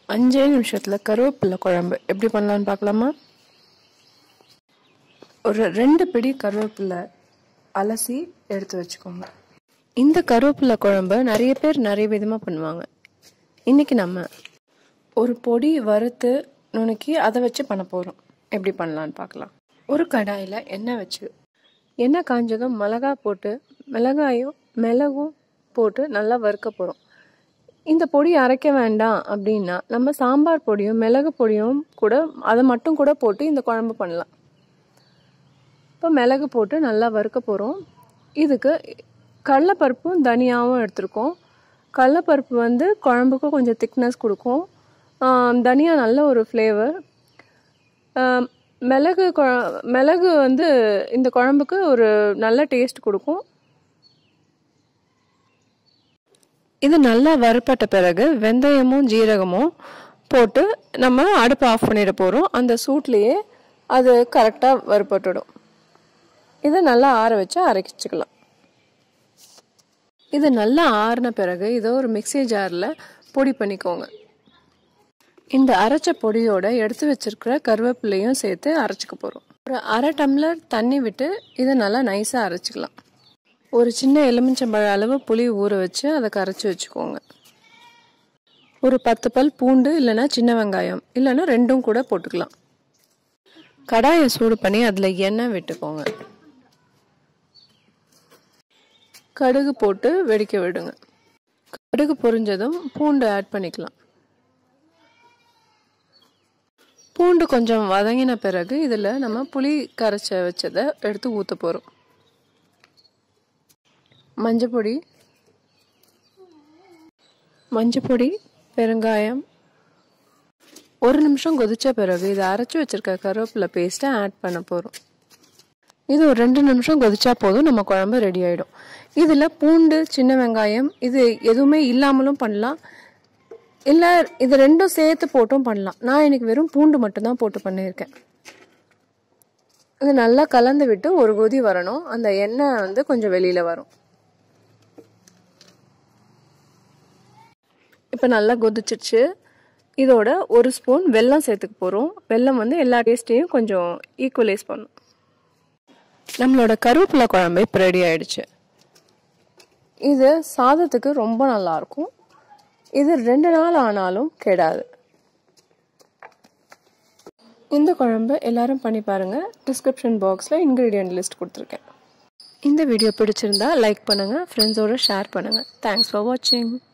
அஞ்சே நிமிஷத்தில் கருவேப்பிலை குழம்பு எப்படி பண்ணலான்னு பார்க்கலாமா ஒரு ரெண்டு பிடி கருவேப்பிலை அலசி எடுத்து வச்சுக்கோங்க இந்த கருவேப்பிலை குழம்பு நிறைய பேர் நிறைய விதமாக பண்ணுவாங்க இன்னைக்கு நம்ம ஒரு பொடி வறுத்து நுணுக்கி அதை வச்சு பண்ண போகிறோம் எப்படி பண்ணலான்னு பார்க்கலாம் ஒரு கடாயில் எண்ணெய் வச்சு எண்ணெய் காஞ்சதும் மிளகா போட்டு மிளகாயும் மிளகும் போட்டு நல்லா வறுக்க போகிறோம் இந்த பொடி அரைக்க வேண்டாம் அப்படின்னா நம்ம சாம்பார் பொடியும் மிளகு பொடியும் கூட அதை மட்டும் கூட போட்டு இந்த குழம்பு பண்ணலாம் இப்போ மிளகு போட்டு நல்லா வறுக்க போகிறோம் இதுக்கு கடலைப்பருப்பும் தனியாகவும் எடுத்திருக்கோம் கடலைப்பருப்பு வந்து குழம்புக்கு கொஞ்சம் திக்னஸ் கொடுக்கும் தனியா நல்ல ஒரு ஃப்ளேவர் மிளகு குழ மிளகு வந்து இந்த குழம்புக்கு ஒரு நல்ல டேஸ்ட் கொடுக்கும் இது நல்லா வறுப்பட்ட பிறகு வெந்தயமும் ஜீரகமும் போட்டு நம்ம அடுப்பை ஆஃப் பண்ணிட போகிறோம் அந்த சூட்லேயே அது கரெக்டாக வறுப்பட்டுடும் இதை நல்லா ஆற வச்சு அரைச்சிக்கலாம் இது நல்லா ஆறின பிறகு இதை ஒரு மிக்சி ஜாரில் பொடி பண்ணிக்கோங்க இந்த அரைச்ச பொடியோட எடுத்து வச்சிருக்கிற கருவேப்பிலையும் சேர்த்து அரைச்சிக்க போகிறோம் ஒரு அரை டம்ளர் தண்ணி விட்டு இதை நல்லா நைஸாக அரைச்சிக்கலாம் ஒரு சின்ன எலுமிச்சம்பழ அளவு புளி ஊற வச்சு அதை கரைச்சி வச்சுக்கோங்க ஒரு பத்து பல் பூண்டு இல்லைன்னா சின்ன வெங்காயம் இல்லைன்னா ரெண்டும் கூட போட்டுக்கலாம் கடாயை சூடு பண்ணி அதில் எண்ணெய் விட்டுக்கோங்க கடுகு போட்டு வெடிக்க விடுங்க கடுகு பொரிஞ்சதும் பூண்டு ஆட் பண்ணிக்கலாம் பூண்டு கொஞ்சம் வதங்கின பிறகு இதில் நம்ம புளி கரைச்ச வச்சதை எடுத்து ஊற்ற போகிறோம் மஞ்சப்பொடி மஞ்சப்பொடி பெருங்காயம் ஒரு நிமிஷம் கொதிச்ச பிறகு இதை அரைச்சி வச்சிருக்க கருவேப்பிலை பேஸ்ட்டை ஆட் பண்ண போகிறோம் இது ஒரு ரெண்டு நிமிஷம் கொதிச்சா போதும் நம்ம குழம்பு ரெடி ஆகிடும் இதில் பூண்டு சின்ன வெங்காயம் இது எதுவுமே இல்லாமலும் பண்ணலாம் இல்லை இது ரெண்டும் சேர்த்து போட்டும் பண்ணலாம் நான் இன்னைக்கு வெறும் பூண்டு மட்டும்தான் போட்டு பண்ணியிருக்கேன் இது நல்லா கலந்து விட்டு ஒரு கொதி வரணும் அந்த எண்ணெய் வந்து கொஞ்சம் வெளியில் வரும் இப்போ நல்லா கொதிச்சிருச்சு இதோட ஒரு ஸ்பூன் வெல்லம் சேர்த்துக்க போகிறோம் வெல்லம் வந்து எல்லா டேஸ்ட்டையும் கொஞ்சம் ஈக்குவலைஸ் பண்ணும் நம்மளோட கருவேப்பிலை குழம்பு இப்போ ரெடி ஆயிடுச்சு இது சாதத்துக்கு ரொம்ப நல்லா இருக்கும் இது ரெண்டு நாள் ஆனாலும் கெடாது இந்த குழம்பு எல்லாரும் பண்ணி பாருங்க டிஸ்கிரிப்ஷன் பாக்ஸில் இன்க்ரீடியன்ட் லிஸ்ட் கொடுத்துருக்கேன் இந்த வீடியோ பிடிச்சிருந்தா லைக் பண்ணுங்கள் ஃப்ரெண்ட்ஸோட ஷேர் பண்ணுங்கள் தேங்க்ஸ் ஃபார் வாட்சிங்